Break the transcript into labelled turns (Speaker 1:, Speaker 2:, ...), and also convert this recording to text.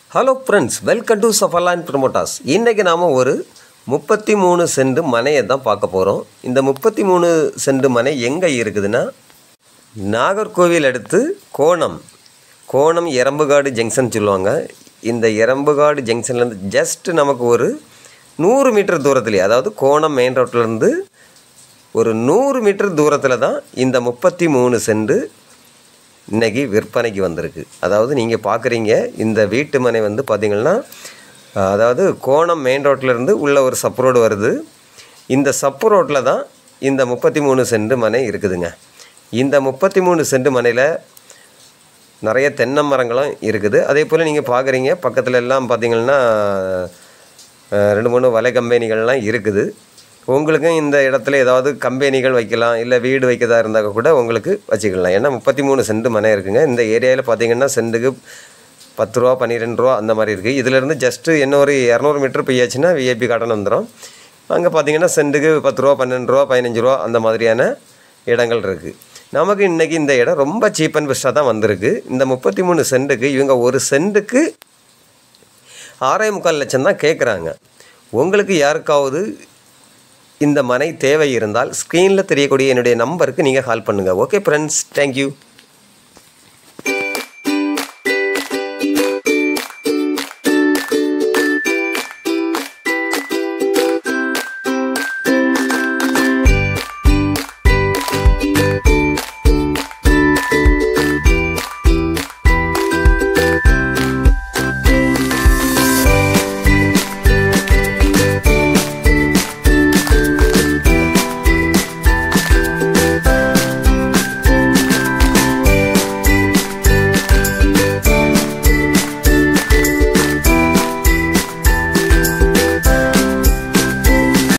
Speaker 1: hello friends welcome to சஃபர்லான் ப்ரமோட்டாஸ் இன்றைக்கி நாம் ஒரு முப்பத்தி மூணு சென்ட் மனையை தான் பார்க்க போகிறோம் இந்த முப்பத்தி மூணு சென்ட் மனை எங்கே இருக்குதுன்னா நாகர்கோவில் அடுத்து கோணம் கோணம் எரம்புகாடு ஜங்ஷன் சொல்லுவாங்க இந்த எரம்புகாடு ஜங்ஷன்லேருந்து ஜஸ்ட் நமக்கு ஒரு நூறு மீட்டர் தூரத்துலேயே அதாவது கோணம் மெயின் ரோட்லேருந்து ஒரு நூறு மீட்டர் தூரத்தில் தான் இந்த முப்பத்தி மூணு சென்ட் இன்னைக்கு விற்பனைக்கு வந்திருக்கு அதாவது நீங்கள் பார்க்குறீங்க இந்த வீட்டு மனை வந்து பார்த்திங்கன்னா அதாவது கோணம் மெயின் ரோட்லேருந்து உள்ள ஒரு சப் ரோடு வருது இந்த சப்பு ரோட்டில் தான் இந்த முப்பத்தி மூணு சென்ட் மனை இருக்குதுங்க இந்த முப்பத்தி மூணு சென்ட் மனையில் நிறைய தென்னை மரங்களும் இருக்குது அதே போல் நீங்கள் பார்க்குறீங்க பக்கத்தில் எல்லாம் பார்த்தீங்கன்னா அஹ், ரெண்டு மூணு வலை கம்பெனிகள்லாம் இருக்குது உங்களுக்கும் இந்த இடத்துல ஏதாவது கம்பெனிகள் வைக்கலாம் இல்லை வீடு வைக்கதா இருந்தால் கூட உங்களுக்கு வச்சுக்கலாம் ஏன்னா முப்பத்தி மூணு சென்ட் மனை இருக்குங்க இந்த ஏரியாவில் பார்த்தீங்கன்னா சென்ட்டுக்கு பத்து ரூபா பன்னிரெண்டு ரூபா அந்த மாதிரி இருக்குது இதிலேருந்து ஜஸ்ட்டு என்ன ஒரு இரநூறு மீட்டர் போயாச்சுன்னா விஐபி கார்டன் வந்துடும் அங்கே பார்த்தீங்கன்னா சென்ட்டுக்கு பத்து ரூபா பன்னெண்டு ரூபா பதினஞ்சு ரூபா அந்த மாதிரியான இடங்கள் இருக்குது நமக்கு இன்றைக்கி இந்த இடம் ரொம்ப சீப் அண்ட் பெஸ்ட்டாக தான் வந்திருக்கு இந்த முப்பத்தி மூணு சென்ட்டுக்கு இவங்க ஒரு சென்ட்டுக்கு ஆறே முக்கால் லட்சம் தான் கேட்குறாங்க உங்களுக்கு யாருக்காவது இந்த மனை தேவை இருந்தால் ஸ்க்ரீனில் தெரியக்கூடிய என்னுடைய நம்பருக்கு நீங்கள் கால் பண்ணுங்கள் ஓகே ஃப்ரெண்ட்ஸ் தேங்க்யூ